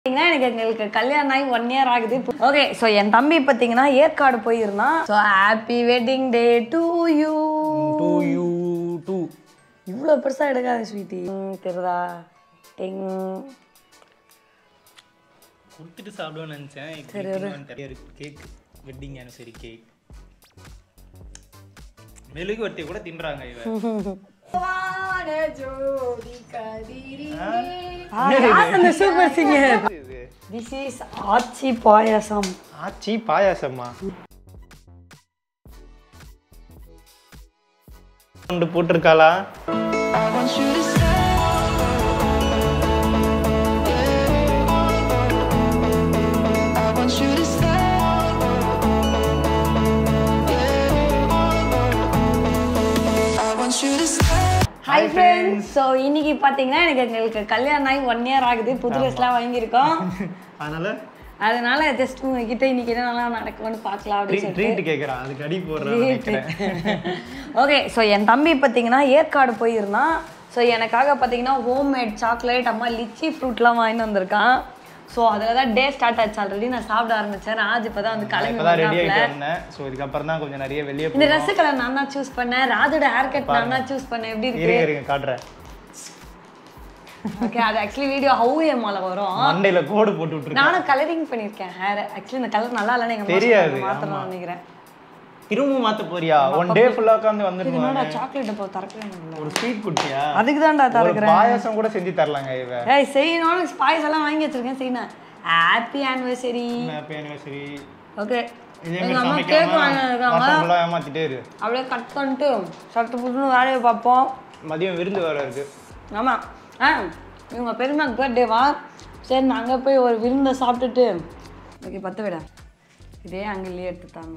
பார்த்தீங்கன்னா எனக்கு எங்களுக்கு கல்யாணம் ஆகி ஒன் இயர் ஆகுது ஓகே ஸோ என் தம்பி பார்த்தீங்கன்னா ஏற்காடு போயிருந்தான் so happy wedding day to you to you to இவ்வளோ பெருசாக எடுக்காது ஸ்வீட்டி தெரியுதா டிங் கொடுத்துட்டு சாப்பிடுவேன்னு நினச்சேன் நிறைய இருக்கு கேக் வெட்டிங் ஆனிவர்சரி கேக் மெழுகு வட்டி கூட தின்றாங்க இவ அந்த super singer this is Aachi payasam Aachi பாயாசம்மா கொண்டு போட்டிருக்காளா ஹாய் ஃப்ரெண்ட்ஸ் ஸோ இன்னைக்கு பார்த்தீங்கன்னா எனக்கு எங்களுக்கு கல்யாணம் ஆகி ஒன் இயர் ஆகுது புது ட்ரெஸ்லாம் வாங்கியிருக்கோம் அதனால அதனால ஜஸ்ட் உங்ககிட்ட இன்னைக்கு என்னென்னலாம் நடக்கும்னு பார்க்கலாம் அப்படின்னு சொல்லிட்டு ட்ரீட் கேட்குறான் அதுக்கு அடி போடுறான் நினைக்கிறேன் ஓகே ஸோ என் தம்பி பார்த்தீங்கன்னா ஏற்காடு போயிருந்தான் ஸோ எனக்காக பார்த்தீங்கன்னா ஹோம்மேட் சாக்லேட் அம்மா லிச்சி ஃப்ரூட்லாம் வாங்கிட்டு வந்திருக்கான் ஸோ அதில் தான் டே ஸ்டார்ட் ஆச்சு ஆல்ரெடி நான் சாப்பிட ஆரம்பித்தேன் ராஜ் இப்போ தான் வந்து கிளம்பி இப்பதான் ரெடி வந்தாப்புல. ஆகிட்டு வந்தேன் ஸோ இதுக்கப்புறம் தான் கொஞ்சம் நிறைய வெளியே இந்த ட்ரெஸ் கலர் நான் தான் சூஸ் பண்ணேன் ராஜோட ஹேர் கட் நான் தான் சூஸ் பண்ணேன் எப்படி இருக்கு இருங்க இருங்க காட்டுறேன் ஓகே அது ஆக்சுவலி வீடியோ ஹவு எம்மால வரும் மண்டையில கோடு போட்டு விட்டுருக்கேன் நானும் கலரிங் பண்ணியிருக்கேன் ஹேர் ஆக்சுவலி இந்த கலர் நல்லா இல்லைன்னு எங்க தெரியாது, மாத்திரம் நினைக்கிறேன் திரும்பவும் மாத்த போறியா ஒன் டே ஃபுல்லா உட்காந்து வந்துருமா என்னடா சாக்லேட் இப்போ திறக்கிறேன் ஒரு ஸ்வீட் குட்டியா அதுக்கு தான்டா ஒரு திறக்கிறேன் பாயாசம் கூட செஞ்சு தரலாங்க இவ ஏய் செய்யணும் ஸ்பைஸ் எல்லாம் வாங்கி வச்சிருக்கேன் செய்யணும் happy anniversary happy anniversary okay இதே எங்க மாதிரி அம்மா கேக் சமைக்காம வாங்கிருக்காங்க மாசம் ஃபுல்லா ஏமாத்திட்டே இரு அப்படியே கட் பண்ணிட்டு சட்டு புட்டுன்னு வேலையை பார்ப்போம் மதியம் விருந்து வேற இருக்கு ஆமா ஆ இவங்க பெருமாக்கு பர்த்டேவா சரி நாங்கள் போய் ஒரு விருந்தை சாப்பிட்டுட்டு ஓகே பத்து விட இதே அங்கேயே எடுத்துட்டாங்க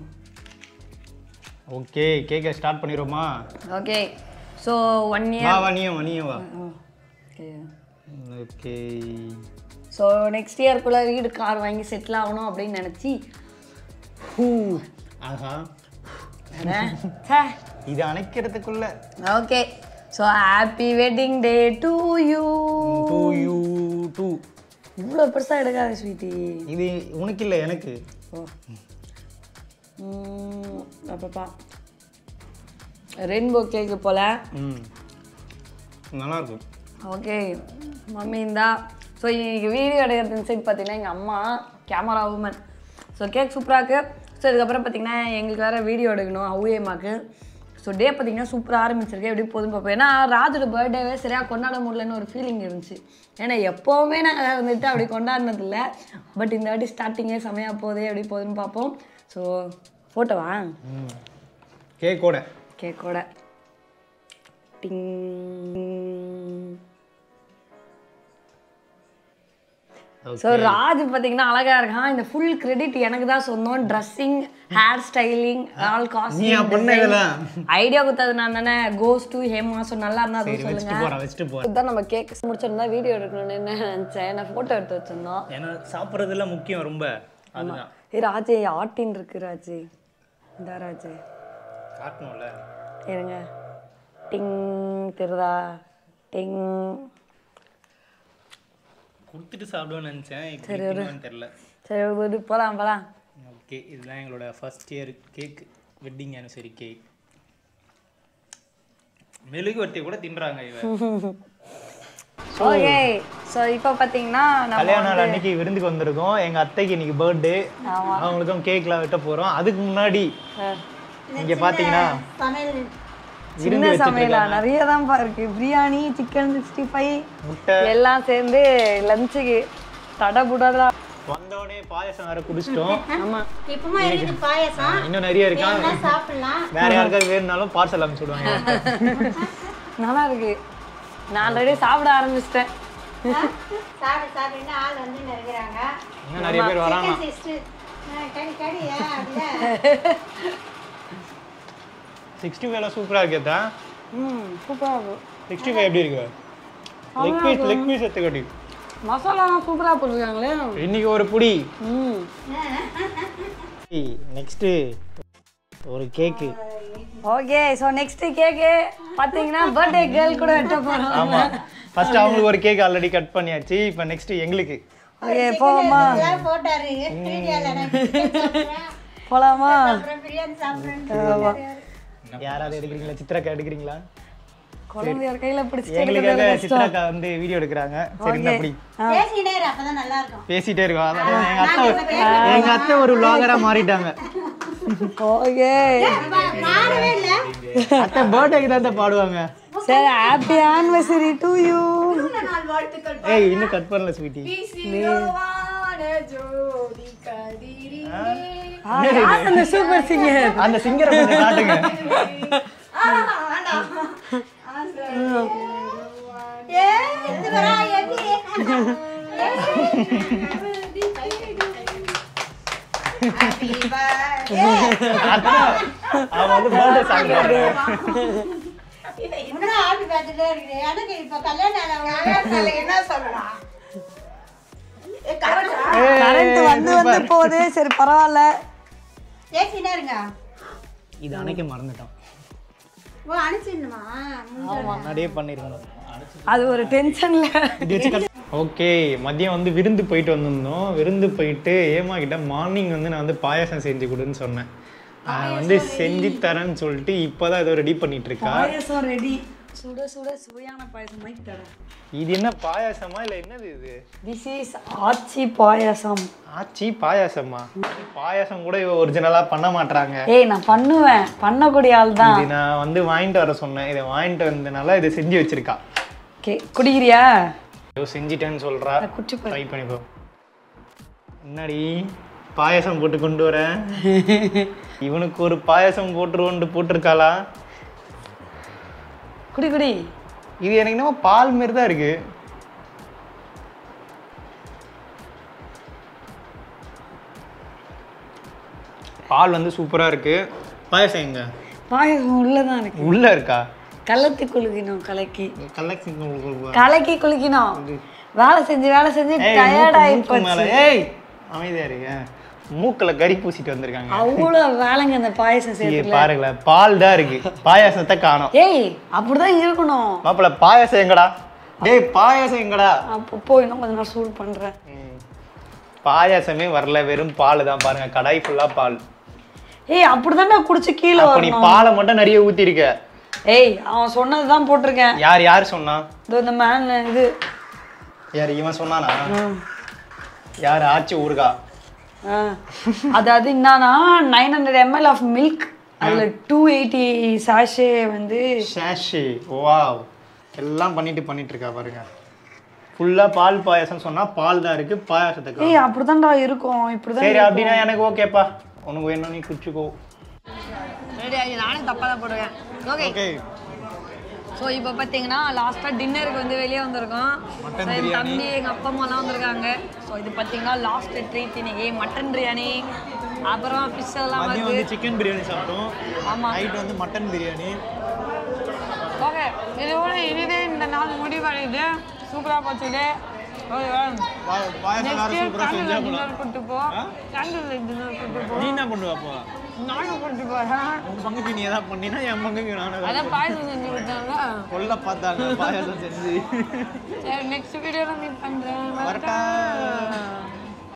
ஓகே கேக்க ஸ்டார்ட் பண்ணிடுவோமா ஓகே ஸோ ஒன் வா இயர் வா நீயும் வா நீயும் வா ஓகே ஓகே ஸோ நெக்ஸ்ட் இயர்க்குள்ளே வீடு கார் வாங்கி செட்டில் ஆகணும் அப்படின்னு நினச்சி ஆஹா சே இது அணைக்கிறதுக்குள்ள okay so happy wedding day to you to you to இவ்வளோ பெருசாக எடுக்காது ஸ்வீட்டி இது உனக்கு இல்லை எனக்கு ஓ ம், அப்பப்பா ரெயின்போ கேக்கு போல ம் நல்லா இருக்கும் ஓகே மம்மி இந்தா ஸோ இன்னைக்கு வீடியோ எடுக்கிறது சைட் பார்த்தீங்கன்னா எங்கள் அம்மா கேமரா உமன் ஸோ கேக் சூப்பராக இருக்குது ஸோ இதுக்கப்புறம் பார்த்தீங்கன்னா எங்களுக்கு வேறு வீடியோ எடுக்கணும் அவ்வியம்மாக்கு ஸோ டே பார்த்தீங்கன்னா சூப்பராக ஆரம்பிச்சிருக்கேன் எப்படி போதும் பார்ப்போம் ஏன்னா ராஜோட பர்த்டேவே சரியாக கொண்டாட முடியலன்னு ஒரு ஃபீலிங் இருந்துச்சு ஏன்னா எப்போவுமே நாங்கள் வந்துட்டு அப்படி கொண்டாடினதில்ல பட் இந்த வாட்டி ஸ்டார்டிங்கே செமையாக போகுது எப்படி போகுதுன்னு பார்ப்போம் ஸோ ஃபோட்டோவா ம் கேக்கோட கேக்கோட டிங் ஸோ ராஜ் பார்த்தீங்கன்னா அழகா இருக்கான் இந்த ஃபுல் கிரெடிட் எனக்கு தான் சொந்தம் ட்ரெஸ்ஸிங் ஹேர் ஸ்டைலிங் ஆல் நீ பண்ண காஸ்டியூம் இதெல்லாம் ஐடியா கொடுத்தது நான் தானே கோஸ் டு ஹேமா ஸோ நல்லா இருந்தா அதுவும் சரி வச்சுட்டு சொல்லுங்க போறேன் வச்சுட்டு போறேன் இதுதான் நம்ம கேக் முடிச்சிருந்தா வீடியோ எடுக்கணும்னு என்ன நினச்சேன் நான் ஃபோட்டோ எடுத்து வச்சிருந்தோம் ஏன்னா சாப்பிட்றதுல முக்கியம் ரொம்ப அதுதான் ஏ ராஜே ஆட்டின் இருக்கு ராஜே இந்த ராஜே காட்டணும்ல இருங்க டிங் திருதா டிங் கொடுத்துட்டு சாப்பிடுவேன்னு நினச்சேன் இப்படி தெரில சரி ஒரு போலாம் போலாம் ஓகே இதுதான் எங்களோட first year cake wedding anniversary cake மெழுகு வட்டி கூட தின்றாங்க இவ ஓகே ஸோ இப்போ பார்த்தீங்கன்னா நம்ம கல்யாண நாள் அன்னைக்கு விருந்துக்கு வந்திருக்கோம் எங்க அத்தைக்கு இன்னைக்கு பர்த்டே அவங்களுக்கும் கேக்லாம் வெட்ட போறோம் அதுக்கு முன்னாடி இங்க பாத்தீங்கன்னா சின்ன சமையலா நிறைய தான்ப்பா இருக்கு பிரியாணி சிக்கன் சிக்ஸ்டி ஃபைவ் முட்டை எல்லாம் சேர்ந்து லஞ்சுக்கு தடபுடலா வந்தோடனே பாயசம் வேற குடிச்சிட்டோம் ஆமா இப்பமா இருக்குது பாயசம் இன்னும் நிறைய இருக்கான் எல்லாம் சாப்பிடலாம் வேற யாருக்காவது வேணும்னாலும் பார்சல் அனுப்பிச்சு விடுவாங்க நல்லா இருக்கு நான் ஆல்ரெடி சாப்பிட ஆரம்பிச்சிட்டேன் சாப்பிட சாப்பிட்டு ஆள் வந்து இருக்கிறாங்க இன்னும் நிறைய பேர் வராங்க சிஸ்டர் கடி கடி அப்படியே சிக்ஸ்டி ஃபைவ்ல சூப்பரா இருக்கேதா ம் சூப்பராக இருக்கும் சிக்ஸ்டி ஃபைவ் எப்படி இருக்கு லெக் பீஸ் லெக் பீஸ் எடுத்துக்கட்டி மசாலாலாம் சூப்பராக போட்டுருக்காங்களே இன்னைக்கு ஒரு புடி ம் நெக்ஸ்ட்டு ஒரு cake okay so next cake பார்த்தீங்கன்னா பர்த்டே கேர்ள் கூட வெட்ட போகிறோம் ஆமா ஃபர்ஸ்ட் அவங்களுக்கு ஒரு கேக் ஆல்ரெடி கட் பண்ணியாச்சு இப்போ நெக்ஸ்ட் எங்களுக்கு ஓகே போவோமா இதெல்லாம் போட்டாரு வீடியோல நான் chicken சாப்பிடுறேன், போலாமா அப்புறம் பிரியாணி சாப்பிடுறேன்னு யாராவது எடுக்கிறீங்களா சித்ராக்கா எடுக்கிறீங்களா குழந்தையார் கையில பிடிச்சிட்டு எங்களுக்காக எடுக்கிறது கஷ்டம். சித்ராக்கா வந்து வீடியோ எடுக்கிறாங்க சரி இந்த அப்படி பேசினே இரு, அப்பதான் நல்லா இருக்கும் பேசிட்டே இருக்கோம் அதான் எங்க அத்தை எங்க அத்தை ஒரு vlogger-ஆ மாறிட்டாங்க ஓகே மாறவே இல்ல அத்தை பர்த்டேக்கு தான் அத்தை பாடுவாங்க சரி ஹாப்பி ஆனிவர்சரி டு யூ நாள் வாழ்த்துக்கள் ஏய் இன்னும் கட் பண்ணல ஸ்வீட்டி அந்த சூப்பர் சிங்கர் அந்த சிங்கரை கொஞ்சம் காட்டுங்க ஏ இது வரா எப்படி Happy birthday. அத்தை அவன் வந்து பர்த்டே சாங் இன்னும் happy birthday இருக்குது. எனக்கு இப்ப கல்யாணம் ஆன என்ன சொல்லலாம் கரண்ட் வந்து வந்து போகுது சரி பரவாயில்ல பேசினே இருங்க இது அணைக்க மறந்துட்டோம் ஓ அனுப்பிச்சிடணுமா முன்னாடியே பண்ணிருக்கணும் அது ஒரு டென்ஷன்ல ஓகே மதியம் வந்து விருந்து போயிட்டு வந்திருந்தோம் விருந்து போயிட்டு ஏமா கிட்ட மார்னிங் வந்து நான் வந்து பாயாசம் செஞ்சு கொடுன்னு சொன்னேன் நான் வந்து செஞ்சு தரேன்னு சொல்லிட்டு இப்போதான் ஏதோ ரெடி பண்ணிட்டு இருக்கா பாயசம் ரெடி சுட சுட சுவையான பாயசம் மாதிரி தரேன் இது என்ன பாயாசமா இல்ல என்னது இது திஸ் இஸ் ஆச்சி பாயாசம் ஆச்சி பாயாசமா பாயாசம் கூட இவ ஒரிஜினலா பண்ண மாட்டாங்க ஏய் நான் பண்ணுவேன் பண்ணக்கூடிய ஆள் தான் இது நான் வந்து வாங்கிட்டு வர சொன்னேன் இதை வாங்கிட்டு வந்தனால இதை செஞ்சு வச்சிருக்கா ஓகே குடிக்கிறியா ஏதோ செஞ்சிட்டேன்னு சொல்றா நான் குடிச்சு பாரு. ட்ரை பண்ணிப்போ முன்னாடி பாயாசம் போட்டு கொண்டு வரேன் இவனுக்கு ஒரு பாயாசம் போட்டுருவோன்ட்டு போட்டிருக்காளா குடி குடி இது எனக்கு என்னமோ பால் மாரி தான் இருக்கு பால் வந்து சூப்பரா இருக்கு பாயாசம் எங்க பாயசம் உள்ளதான் இருக்கு உள்ள இருக்கா கலத்தி குளிக்கணும் கலக்கி கலெக்ஷன் கலக்கி குளிக்கணும் வேலை செஞ்சு வேலை செஞ்சு டயர்ட் ஆகி போச்சு ஏய் அமைதியா இருக்க மூக்குல கறி பூசிட்டு வந்திருக்காங்க அவ்வளோ வேலைங்க அந்த பாயசம் இங்க சேர்த்துல பாருங்களேன் பால் தான் இருக்கு பாயாசத்தை காணோம் ஏய் அப்படிதான் இருக்கணும் மாப்பிள்ள பாயாசம் எங்கடா டேய் பாயாசம் எங்கடா அப்போ போய் இன்னும் கொஞ்ச நேரம் சூடு பண்றேன் ம். பாயாசமே வரல வெறும் பால் தான் பாருங்க கடாய் ஃபுல்லா பால் ஏய் அப்படிதான்டா குடிச்சு கீழே அப்ப நீ வரணும் பாலை மட்டும் நிறைய ஊத்தி இருக்க ஏய் அவன் சொன்னதுதான் போட்டிருக்கேன் யார் யார் சொன்னா இதோ இந்த மேன் இது யார் இவன் சொன்னானா யார் ஆச்சி ஊருகா ஆ. அதாவது என்னன்னா nine hundred ml of milk அதில் டூ எயிட்டி சாஷே வந்து ஷாஷி வாவ் எல்லாம் பண்ணிட்டு பண்ணிட்டு இருக்கா பாருங்க ஃபுல்லா பால் பாயாசம் சொன்னா பால் தான் இருக்கு பாயாசத்தை காணோம். ஏய் அப்படிதான்டா இருக்கும் இப்படிதான் சரி அப்படின்னா எனக்கு ஓகேப்பா உனக்கு வேணும் நீ குடிச்சுக்கோ ரெடி ஆகி நானே தப்பாக தான் போடுவேன் ஓகே ஓகே ஸோ இப்போ பார்த்தீங்கன்னா லாஸ்ட்டாக டின்னருக்கு வந்து வெளியே வந்திருக்கோம் மட்டன் So, என் பிரியாணி. தம்பி எங்கள் அப்பா அம்மாலாம் வந்திருக்காங்க ஸோ இது பார்த்தீங்கன்னா லாஸ்ட் ட்ரீட் இன்னைக்கு மட்டன் பிரியாணி அப்புறம் ஃபிஷ் எல்லாம் மதியம் வருது வந்து சிக்கன் பிரியாணி சாப்பிட்டோம் ஆமா நைட் வந்து மட்டன் பிரியாணி ஓகே இதோட இதுவே இந்த நாள் முடிவடையுது சூப்பராக போச்சுது பா- பாயாசம் வேற சூப்பரா செஞ்சா போல டின்னர் கூட்டு போ கேண்டில் டின்னர் கூட்டு போ நீ என்ன பண்ணுவ அப்போ நானும் கூட்டு போகிறேன் உன் பங்குக்கு நீ ஏதாவது பண்ணினா என் பங்குக்கு நானும் அதான் பாயசம் செஞ்சு கொடுத்தாங்க கொல்ல பார்த்தாங்க பாயாசம் செஞ்சு சரி நெக்ஸ்ட் வீடியோவில் மீட் பண்ணுறேன் வரட்டா